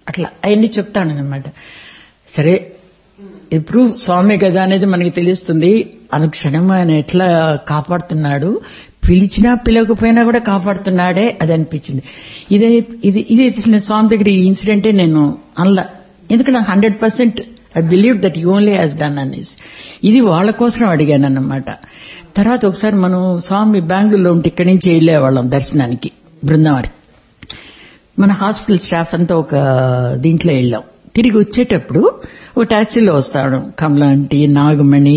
అట్లా అవన్నీ చెప్తానన్నమాట సరే ఇప్పుడు స్వామి కదా అనేది మనకి తెలుస్తుంది అనుక్షణం ఆయన ఎట్లా కాపాడుతున్నాడు పిలిచినా పిలవకపోయినా కూడా కాపాడుతున్నాడే అది అనిపించింది ఇదే ఇది ఇది నేను స్వామి దగ్గర ఈ ఇన్సిడెంటే నేను అనలా ఎందుకంటే hundred percent I believe that you only has done అనేసి ఇది వాళ్ళ కోసం అడిగాను అన్నమాట తర్వాత ఒకసారి మనం స్వామి బెంగళూరులో ఉంటే ఇక్కడి నుంచి వెళ్ళేవాళ్ళం దర్శనానికి బృందావరి మన హాస్పిటల్ స్టాఫ్ అంతా ఒక దీంట్లో వెళ్ళాం తిరిగి వచ్చేటప్పుడు ఒక టాక్సీలో వస్తాడు కమలాంటి నాగమణి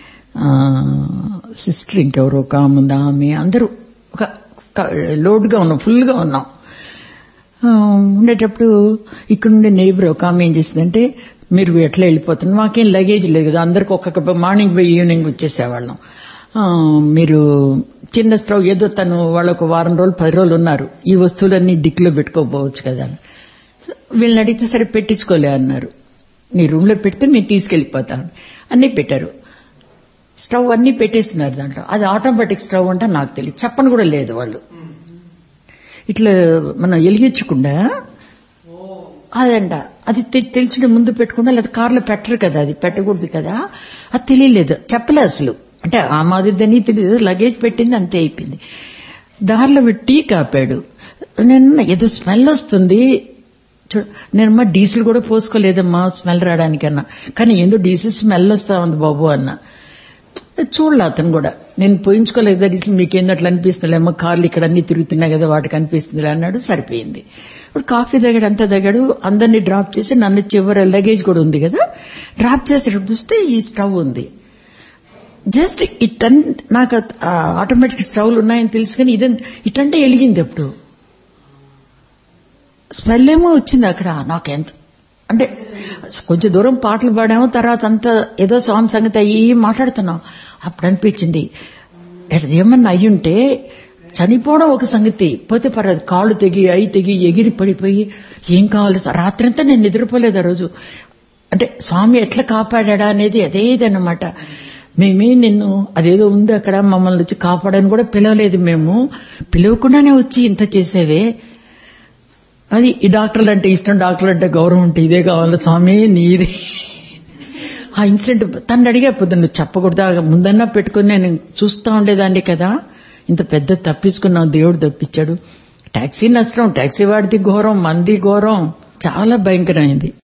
సిస్టర్ ఇంకెవరో కాముందా ఆమె అందరూ ఒక లోడ్గా ఉన్నాం ఫుల్గా ఉన్నాం ఉండేటప్పుడు ఇక్కడ ఉండే నేబర్ ఒక ఆమె ఏం చేసిందంటే మీరు ఎట్లా వెళ్ళిపోతున్నారు మాకేం లగేజ్ లేదు కదా అందరికి ఒక్కొక్క మార్నింగ్ పోయి ఈవినింగ్ వచ్చేసేవాళ్ళం మీరు చిన్న స్టవ్ ఏదో తను వాళ్ళు ఒక వారం రోజులు పది రోజులు ఉన్నారు ఈ వస్తువులన్నీ డిక్లో పెట్టుకోపోవచ్చు కదా వీళ్ళని అడిగితే సరే పెట్టించుకోలే అన్నారు నీ రూమ్ లో పెడితే నేను తీసుకెళ్లిపోతాను అన్నీ పెట్టారు స్టవ్ అన్ని పెట్టేస్తున్నారు దాంట్లో అది ఆటోమేటిక్ స్టవ్ అంటే నాకు తెలియదు చెప్పని కూడా లేదు వాళ్ళు ఇట్లా మనం వెలిగించకుండా అదంట అది తెలిసిన ముందు పెట్టుకుండా లేదా కార్లో పెట్టరు కదా అది పెట్టకూడదు కదా అది తెలియలేదు చెప్పలే అసలు అంటే ఆ మాదిరిదని తెలియదు లగేజ్ పెట్టింది అంతే అయిపోయింది దారిలో టీ కాపాడు నేను ఏదో స్మెల్ వస్తుంది నేనమ్మా డీజిల్ కూడా పోసుకోలేదమ్మా స్మెల్ రావడానికన్నా కానీ ఏందో డీజిల్ స్మెల్ వస్తా ఉంది బాబు అన్న చూడలే అతను కూడా నేను పోయించుకోలేదు డీజిల్ మీకేందో అట్లా అనిపిస్తుందిలేమ్మా కార్లు ఇక్కడ అన్ని తిరుగుతున్నాయి కదా వాటికి అనిపిస్తుంది అన్నాడు సరిపోయింది ఇప్పుడు కాఫీ దగ్గర అంతా దగ్గడు అందరినీ డ్రాప్ చేసి నన్ను చివరి లగేజ్ కూడా ఉంది కదా డ్రాప్ చేసేటప్పుడు చూస్తే ఈ స్టవ్ ఉంది జస్ట్ ఇటన్ నాకు ఆటోమేటిక్ స్టవ్లు ఉన్నాయని తెలుసు కానీ ఇదే ఇటంటే వెలిగింది అప్పుడు స్మెల్ ఏమో వచ్చింది అక్కడ నాకెంత అంటే కొంచెం దూరం పాటలు పాడాము తర్వాత అంతా ఏదో స్వామి సంగతి అయ్యి మాట్లాడుతున్నాం అప్పుడు అనిపించింది ఏమన్నా అయ్యుంటే చనిపోవడం ఒక సంగతి పోతే పర్లేదు కాళ్ళు తెగి అయి తెగి ఎగిరి పడిపోయి ఏం కావాలి రాత్రంతా నేను నిద్రపోలేదు ఆ రోజు అంటే స్వామి ఎట్లా కాపాడా అనేది అదేదన్నమాట మేమే నిన్ను అదేదో ఉంది అక్కడ మమ్మల్ని వచ్చి కాపాడని కూడా పిలవలేదు మేము పిలవకుండానే వచ్చి ఇంత చేసేవే అది ఈ డాక్టర్లు అంటే ఇష్టం డాక్టర్లు అంటే గౌరవం అంటే ఇదే కావాలి స్వామి నీది ఆ ఇన్సిడెంట్ తను అడిగా పొద్దున్న చెప్పకూడదా ముందన్నా పెట్టుకుని నేను చూస్తా ఉండేదాన్ని కదా ఇంత పెద్ద తప్పించుకున్నాం దేవుడు తప్పించాడు టాక్సీ నష్టం టాక్సీ వాడిది ఘోరం మంది ఘోరం చాలా భయంకరమైంది